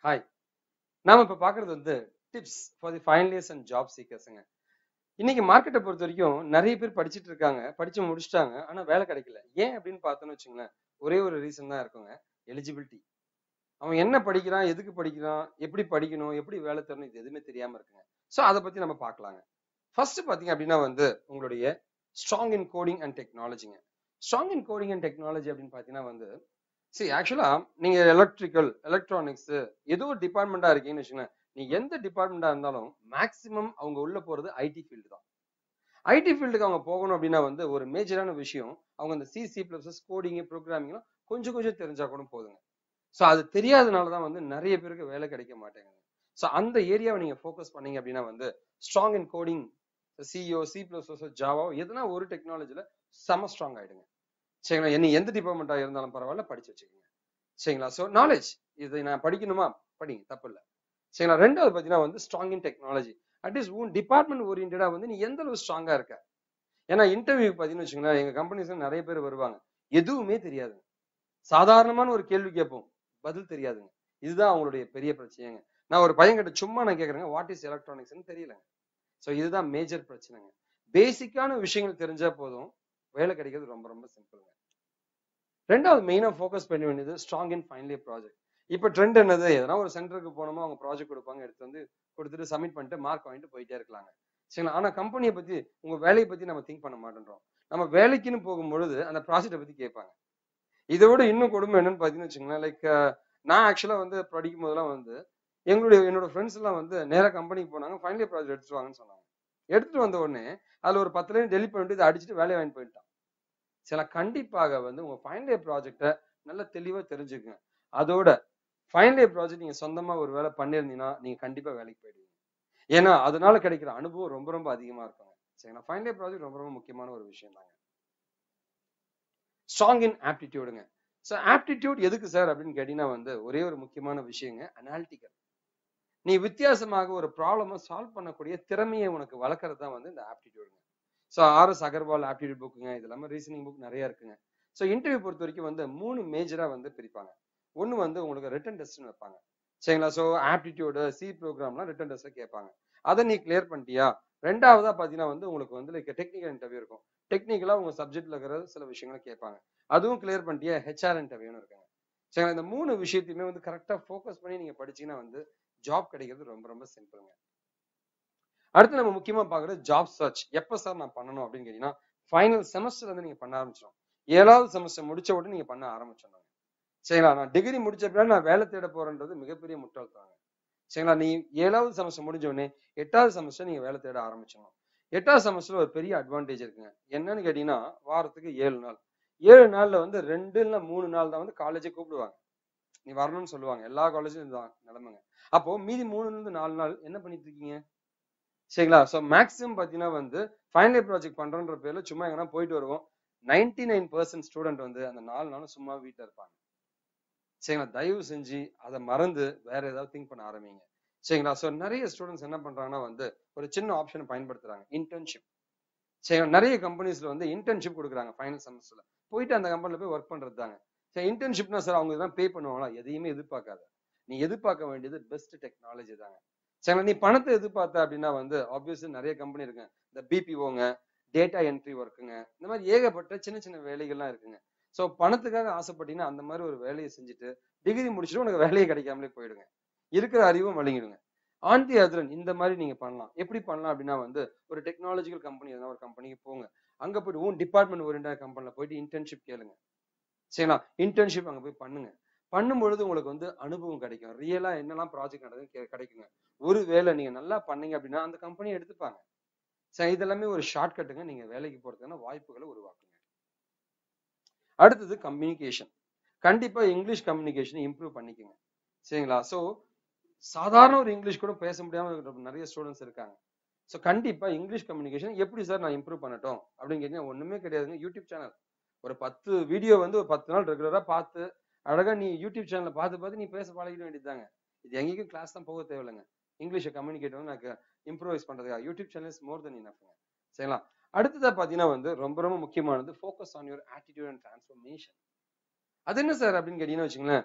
hi நாம இப்ப பாக்குறது வந்து tips for the final years and job சீக்கர்ஸுங்க இன்னைக்கு மார்க்கெட்டை பொறுத்த வரைக்கும் நிறைய பேர் படிச்சிட்டு இருக்காங்க படிச்சு முடிச்சிட்டாங்க ஆனா வேலை கிடைக்கல ஏன் அப்படின்னு பார்த்தோன்னு வச்சுங்களேன் ஒரே ஒரு ரீசன் தான் இருக்குங்க எலிஜிபிலிட்டி அவன் என்ன படிக்கிறான் எதுக்கு படிக்கிறான் எப்படி படிக்கணும் எப்படி வேலை தரணும் இது எதுவுமே தெரியாம இருக்குங்க ஸோ அதை பத்தி நம்ம பார்க்கலாங்க ஃபர்ஸ்ட் பாத்தீங்க அப்படின்னா வந்து உங்களுடைய ஸ்ட்ராங் இன் கோடிங் அண்ட் டெக்னாலஜிங்க strong in coding and technology அப்படின்னு பார்த்தீங்கன்னா வந்து சரி ஆக்சுவலா நீங்க எலக்ட்ரிக்கல் எலக்ட்ரானிக்ஸ் ஏதோ ஒரு டிபார்ட்மெண்டா இருக்கீங்கன்னு வச்சுக்கோங்களேன் நீ எந்த டிபார்ட்மெண்டா இருந்தாலும் மேக்சிமம் அவங்க உள்ள போறது ஐடி ஃபீல்டு தான் ஐடி ஃபீல்டுக்கு அவங்க போகணும் அப்படின்னா வந்து ஒரு மேஜரான விஷயம் அவங்க அந்த சிசி பிளஸ் கோடிங் ப்ரோக்ராமிங்லாம் கொஞ்சம் கொஞ்சம் தெரிஞ்சா கூட போதுங்க ஸோ அது தெரியாதனால தான் வந்து நிறைய பேருக்கு வேலை கிடைக்க மாட்டேங்குது ஸோ அந்த ஏரியாவை நீங்க ஃபோக்கஸ் பண்ணீங்க அப்படின்னா வந்து ஸ்ட்ராங் இன் கோடிங் சிஓ சி பிளஸ் ஜாவோ எதுனா ஒரு டெக்னாலஜில செம ஸ்ட்ராங் ஆயிடுங்க சரிங்களா என்ன எந்த டிபார்ட்மெண்டா இருந்தாலும் பரவாயில்ல படிச்சு வச்சுக்கோங்க சரிங்களா ஸோ நாலேஜ் இதை நான் படிக்கணுமா படிங்க தப்பு இல்லை சரிங்களா ரெண்டாவது பார்த்தீங்கன்னா வந்து ஸ்ட்ராங் இன் டெக்னாலஜி அட்லீஸ்ட் உன் டிபார்ட்மெண்ட் ஓரியன்டா வந்து நீ எந்த அளவு ஸ்ட்ராங்கா இருக்க ஏன்னா இன்டர்வியூ பார்த்தீங்கன்னு வச்சுக்கோங்களேன் எங்க கம்பெனிஸ்ல நிறைய பேர் வருவாங்க எதுவுமே தெரியாது சாதாரணமான ஒரு கேள்வி கேட்போம் பதில் தெரியாதுங்க இதுதான் அவங்களுடைய பெரிய பிரச்சனைங்க நான் ஒரு பையன் கிட்ட சும்மா நான் கேட்கறேங்க வாட் இஸ் எலக்ட்ரானிக்ஸ்னு தெரியலங்க ஸோ இதுதான் மேஜர் பிரச்சனைங்க பேசிக்கான விஷயங்கள் தெரிஞ்சா போதும் வேலை கிடைக்கிறது ரொம்ப ரொம்ப சிம்பிளுங்க ரெண்டாவது மெயினா ஃபோக்கஸ் பண்ண வேண்டியது strong in final year project இப்போ ட்ரெண்ட் என்னது எதனா ஒரு சென்டருக்கு போனோமோ அவங்க ப்ராஜெக்ட் கொடுப்பாங்க எடுத்து வந்து கொடுத்துட்டு சப்மிட் பண்ணிட்டு மார்க் வாங்கிட்டு போயிட்டே இருக்கலாங்க சரிங்களா ஆனா கம்பெனியை பத்தி உங்க வேலையை பத்தி நம்ம திங்க் பண்ண மாட்டேன்றோம் நம்ம வேலைக்குன்னு போகும்பொழுது அந்த ப்ராஜெக்டை பத்தி கேட்பாங்க இதை விட இன்னும் கொடுமை என்னன்னு பார்த்தீங்கன்னு வச்சுங்களேன் லைக் நான் ஆக்சுவலா வந்து படிக்கும் போதெல்லாம் வந்து எங்களுடைய என்னோட ஃப்ரெண்ட்ஸ் எல்லாம் வந்து நேரா கம்பெனிக்கு போனாங்க ஃபைனல் இயர் ப்ராஜெக்ட் எடுத்துட்டு வாங்கன்னு சொன்னாங்க எடுத்துட்டு வந்த உடனே அதுல ஒரு பத்து லைன் டெலிட் பண்ணிட்டு இதை அடிச்சுட்டு வேலையை வாங்கிட்டு போயிட்டான் சில கண்டிப்பாக வந்து உங்க ஃபைனல் இயர் ப்ராஜெக்டை நல்லா தெளிவா தெரிஞ்சுக்குங்க அதோட ஃபைனல் இயர் ப்ராஜெக்ட் நீங்க சொந்தமா ஒரு வேலை பண்ணியிருந்தீங்கன்னா நீங்க கண்டிப்பா வேலைக்கு போயிடுவீங்க ஏன்னா அதனால கிடைக்கிற அனுபவம் ரொம்ப ரொம்ப அதிகமா இருக்குங்க சரிங்களா ஃபைனல் இயர் ப்ராஜெக்ட் ரொம்ப ரொம்ப முக்கியமான ஒரு விஷயம் தாங்க ஸ்ட்ராங் இன் ஆப்டிடியூடுங்க ஸோ ஆப்டிடியூட் எதுக்கு சார் அப்படின்னு கேட்டீங்கன்னா வந்து ஒரே ஒரு முக்கியமான விஷயங்க அனாலிட்டிக்கல் நீ வித்தியாசமாக ஒரு ப்ராப்ளமை சால்வ் பண்ணக்கூடிய திறமையை உனக்கு வளர்க்கறது தான் வந்து இந்த ஆப்டிடியூடுங்க ஸோ ஆர்எஸ் அகர்வால் ஆப்டிடியூட் புக்குங்க இது இல்லாமல் ரீசனிங் புக் நிறைய இருக்குங்க ஸோ இன்டர்வியூ பொறுத்த வரைக்கும் வந்து மூணு மேஜரா வந்து பிரிப்பாங்க ஒன்று வந்து உங்களுக்கு ரிட்டன் டெஸ்ட்னு வைப்பாங்க சரிங்களா ஸோ ஆப்டிடியூடு சி ப்ரோக்ராம்லாம் ரிட்டன் டெஸ்ட்டில் கேட்பாங்க அதை நீ கிளியர் பண்ணிட்டியா ரெண்டாவதா பார்த்தீங்கன்னா வந்து உங்களுக்கு வந்து லைக் டெக்னிக்கல் இன்டர்வியூ இருக்கும் டெக்னிக்கலாக உங்க சப்ஜெக்ட்ல இருக்கிற சில விஷயங்களை கேட்பாங்க அதுவும் கிளியர் பண்ணிட்டியா ஹெச்ஆர் இன்டர்வியூன்னு இருக்காங்க சரிங்களா இந்த மூணு விஷயத்தையுமே வந்து கரெக்டாக ஃபோக்கஸ் பண்ணி நீங்க படிச்சீங்கன்னா வந்து ஜாப் கிடைக்கிறது ரொம்ப ரொம்ப சிம்பிளுங்க அடுத்து நம்ம முக்கியமா பாக்குறது ஜாப் சர்ச் எப்ப சார் நான் பண்ணணும் அப்படின்னு கேட்டீங்கன்னா ஃபைனல் செமஸ்டர் வந்து நீங்க பண்ண ஆரம்பிச்சிடும் ஏழாவது செமஸ்டர் முடிச்ச உடனே நீங்க பண்ண ஆரம்பிச்சிடணும் சரிங்களா நான் டிகிரி முடிச்ச பின்னாடி நான் வேலை தேட போறேன்றது மிகப்பெரிய முட்டாள்தாங்க சரிங்களா நீ ஏழாவது செமஸ்டர் முடிஞ்ச உடனே எட்டாவது செமஸ்டர் நீங்க வேலை தேட ஆரம்பிச்சிடணும் எட்டாவது செமஸ்டர்ல ஒரு பெரிய அட்வான்டேஜ் இருக்குங்க என்னன்னு கேட்டீங்கன்னா வாரத்துக்கு ஏழு நாள் ஏழு நாள்ல வந்து ரெண்டு இல்ல மூணு நாள் தான் வந்து காலேஜே கூப்பிடுவாங்க நீ வரணும்னு சொல்லுவாங்க எல்லா காலேஜும் இதுதான் நிலைமைங்க அப்போ மீதி மூணுல இருந்து நாலு நாள் என்ன பண்ணிட்டு இருக்கீங்க சரிங்களா ஸோ மேக்ஸிமம் பார்த்தீங்கன்னா வந்து ஃபைனல் இயர் ப்ராஜெக்ட் பண்றோன்ற பேர்ல சும்மா எங்கன்னா போயிட்டு வருவோம் நைன்டி நைன் பர்சன்ட் ஸ்டூடெண்ட் வந்து அந்த நாலு நாளும் சும்மா வீட்டில் இருப்பாங்க சரிங்களா தயவு செஞ்சு அதை மறந்து வேற ஏதாவது திங்க் பண்ண ஆரம்பிங்க சரிங்களா ஸோ நிறைய ஸ்டூடெண்ட்ஸ் என்ன பண்றாங்கன்னா வந்து ஒரு சின்ன ஆப்ஷனை பயன்படுத்துறாங்க இன்டர்ன்ஷிப் சரிங்களா நிறைய கம்பெனிஸ்ல வந்து இன்டர்ன்ஷிப் கொடுக்குறாங்க ஃபைனல் செமஸ்டர்ல போயிட்டு அந்த கம்பெனில போய் ஒர்க் பண்றது தாங்க சரி இன்டர்ன்ஷிப்னா சார் அவங்க தான் பே பண்ணுவாங்களா எதையுமே எதிர்பார்க்காத நீ எதிர்பார்க்க வேண்டியது பெஸ்ட் டெக்னாலஜி தாங்க சரிங்களா நீ பணத்தை எதிர்பார்த்த அப்படின்னா வந்து ஆப்வியஸ்லி நிறைய கம்பெனி இருக்குங்க இந்த பிபிஓங்க டேட்டா என்ட்ரி ஒர்க்குங்க இந்த மாதிரி ஏகப்பட்ட சின்ன சின்ன வேலைகள்லாம் இருக்குங்க ஸோ பணத்துக்காக ஆசைப்பட்டீங்கன்னா அந்த மாதிரி ஒரு வேலையை செஞ்சுட்டு டிகிரி முடிச்சுட்டு உனக்கு வேலையை கிடைக்காமலே போயிடுங்க இருக்கிற அறிவும் வழங்கிடுங்க ஆன் தி அதரன் இந்த மாதிரி நீங்க பண்ணலாம் எப்படி பண்ணலாம் அப்படின்னா வந்து ஒரு டெக்னாலஜிக்கல் கம்பெனி எதனா ஒரு கம்பெனிக்கு போங்க அங்க போயிட்டு உன் டிபார்ட்மெண்ட் ஓரியன்டா கம்பெனில போயிட்டு இன்டர்ன்ஷிப் கேளுங்க சரிங்களா இன்டர்ன்ஷிப் அங்க போய் பண்ணுங்க பண்ணும்பொழுது உங்களுக்கு வந்து அனுபவம் கிடைக்கும் ரியலா என்னெல்லாம் ப்ராஜெக்ட் நடக்குதுன்னு கிடைக்குங்க ஒரு வேலை நீங்க நல்லா பண்ணீங்க அப்படின்னா அந்த கம்பெனியை எடுத்துப்பாங்க சரி இதெல்லாமே ஒரு ஷார்ட் கட்டுங்க நீங்க வேலைக்கு போறதுக்கான வாய்ப்புகளை உருவாக்குங்க அடுத்தது கம்யூனிகேஷன் கண்டிப்பா இங்கிலீஷ் கம்யூனிகேஷன் இம்ப்ரூவ் பண்ணிக்கோங்க சரிங்களா ஸோ சாதாரண ஒரு இங்கிலீஷ் கூட பேச முடியாம நிறைய ஸ்டூடெண்ட்ஸ் இருக்காங்க ஸோ கண்டிப்பா இங்கிலீஷ் கம்யூனிகேஷன் எப்படி சார் நான் இம்ப்ரூவ் பண்ணட்டும் அப்படின்னு கேட்டீங்கன்னா ஒண்ணுமே கிடையாதுங்க யூடியூப் சேனல் ஒரு பத்து வீடியோ வந்து ஒரு பத்து நாள் ரெகுலரா பார்த்து அழகா நீ யூடியூப் சேனல்ல பார்த்து பார்த்து நீ பேச பழகிட வேண்டியதுதாங்க இது எங்கேயும் கிளாஸ் தான் போக தேவையில்லைங்க இங்கிலீஷை கம்யூனிகேட் வந்து எனக்கு இம்ப்ரூவைஸ் பண்றதுக்காக YouTube channel is more than இனஃப்ங்க சரிங்களா அடுத்ததா பாத்தீங்கன்னா வந்து ரொம்ப ரொம்ப முக்கியமானது focus on your attitude and transformation அது என்ன சார் அப்படின்னு கேட்டீங்கன்னா வச்சுங்களேன்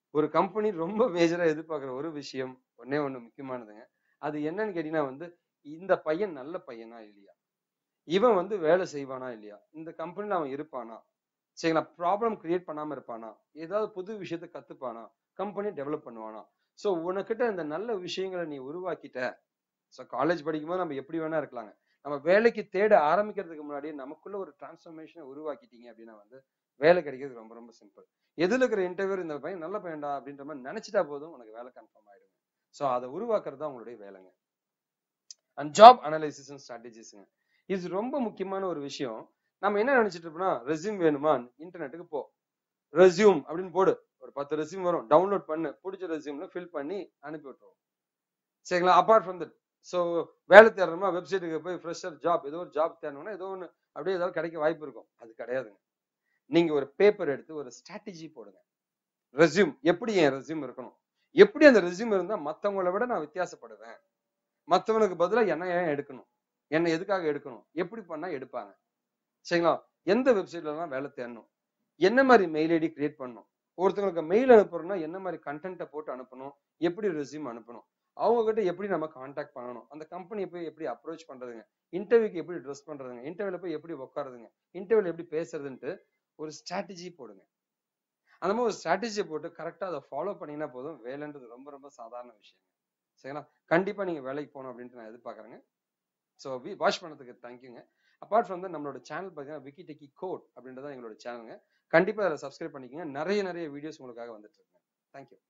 ஒரு கம்பெனி ரொம்ப மேஜரா எதிர்பார்க்குற ஒரு விஷயம் ஒண்ணே ஒண்ணு முக்கியமானதுங்க அது என்னன்னு கேட்டீங்கன்னா வந்து இந்த பையன் நல்ல பையனா இல்லையா இவன் வந்து வேலை செய்வானா இல்லையா இந்த கம்பெனில அவன் இருப்பானா சரிங்களா ப்ராப்ளம் கிரியேட் பண்ணாம இருப்பானா ஏதாவது புது விஷயத்த கத்துப்பானா கம்பெனி டெவலப் பண்ணுவானா சோ உனக்கிட்ட இந்த நல்ல விஷயங்களை நீ உருவாக்கிட்ட ஸோ காலேஜ் படிக்கும்போது நம்ம எப்படி வேணா இருக்கலாங்க நம்ம வேலைக்கு தேட ஆரம்பிக்கிறதுக்கு முன்னாடியே நமக்குள்ள ஒரு டிரான்ஸ்ஃபர்மேஷனை உருவாக்கிட்டீங்க அப்படின்னா வந்து வேலை கிடைக்கிறது ரொம்ப ரொம்ப சிம்பிள் எதுல இருக்கிற இன்டர்வியூ இந்த பையன் நல்ல பையன்டா அப்படின்ற மாதிரி நினைச்சிட்டா போதும் உனக்கு வேலை கன்ஃபார்ம் ஆயிடுங்க ஸோ அதை உருவாக்குறது தான் உங்களுடைய வேலைங்க அண்ட் ஜாப் அனலைசிஸ் அண்ட் ஸ்ட்ராட்டஜிஸுங்க இது ரொம்ப முக்கியமான ஒரு விஷயம் நம்ம என்ன நினைச்சிட்டு இருப்போம்னா ரெஸ்யூம் வேணுமா இன்டர்நெட்டுக்கு போ ரெஸ்யூம் அப்படின்னு போடு ஒரு பத்து ரெஸ்யூம் வரும் டவுன்லோட் பண்ணு பிடிச்ச ரெஸ்யூம்ல ஃபில் பண்ணி அனுப்பி விட்டுருவோம் சரிங்களா அப்பார்ட் ஃப்ரம் தட் ஸோ வேலை தேடுறோமா வெப்சைட்டுக்கு போய் ஃப்ரெஷர் ஜாப் ஏதோ ஒரு ஜாப் தேடணும்னா ஏதோ ஒன்று அப்படியே ஏதாவது கிடைக்க வாய்ப்பு இருக்கும் அது கிடையாதுங்க நீங்க ஒரு பேப்பர் எடுத்து ஒரு ஸ்ட்ராட்டஜி போடுங்க ரெஸ்யூம் எப்படி என் ரெஸ்யூம் இருக்கணும் எப்படி அந்த ரெஸ்யூம் இருந்தா மத்தவங்கள விட நான் வித்தியாசப்படுவேன் மத்தவனுக்கு பதிலா என்ன ஏன் எடுக்கணும் என்னை எதுக்காக எடுக்கணும் எப்படி பண்ணா எடுப்பாங்க சரிங்களா எந்த வெப்சைட்ல எல்லாம் வேலை தேடணும் என்ன மாதிரி மெயில் ஐடி கிரியேட் பண்ணணும் ஒருத்தவங்களுக்கு மெயில் அனுப்புறோம்னா என்ன மாதிரி கண்டென்ட்டை போட்டு அனுப்பணும் எப்படி ரெஸ்யூம் அனுப்பணும் அவங்க கிட்ட எப்படி நம்ம காண்டாக்ட் பண்ணணும் அந்த கம்பெனியை போய் எப்படி அப்ரோச் பண்றதுங்க இன்டர்வியூக்கு எப்படி ட்ரெஸ் பண்றதுங்க இன்டர்வியூல போய் எப்படி உட்காருதுங்க இன்டர்வியூல எப்படி பேசுறதுன்ட்டு ஒரு ஸ்ட்ராட்டஜி போடுங்க அந்த மாதிரி ஒரு ஸ்ட்ராட்டஜியை போட்டு கரெக்டா அதை ஃபாலோ பண்ணீங்கன்னா போதும் வேலைன்றது ரொம்ப ரொம்ப சாதாரண விஷயம் சரிங்களா கண்டிப்பா நீங்க வேலைக்கு போகணும் அப்படின்ட்டு நான் எதிர்பார்க்கறேங்க ஸோ வி வாட்ச் பண்ணதுக்கு தேங்க்யூங்க அப்பார்ட் ஃப்ரம் தான் நம்மளோட சேனல் பார்த்தீங்கன்னா விக்கி டெக்கி கோட் அப்படின்றத எங்களோட சேனலுங்க கண்டிப்பா அதில் சப்ஸ்கிரைப் பண்ணிக்கோங்க நிறைய நிறைய வீடியோஸ் உங்களுக்காக வந்துட்டு இருக்குங்க தேங்க்யூ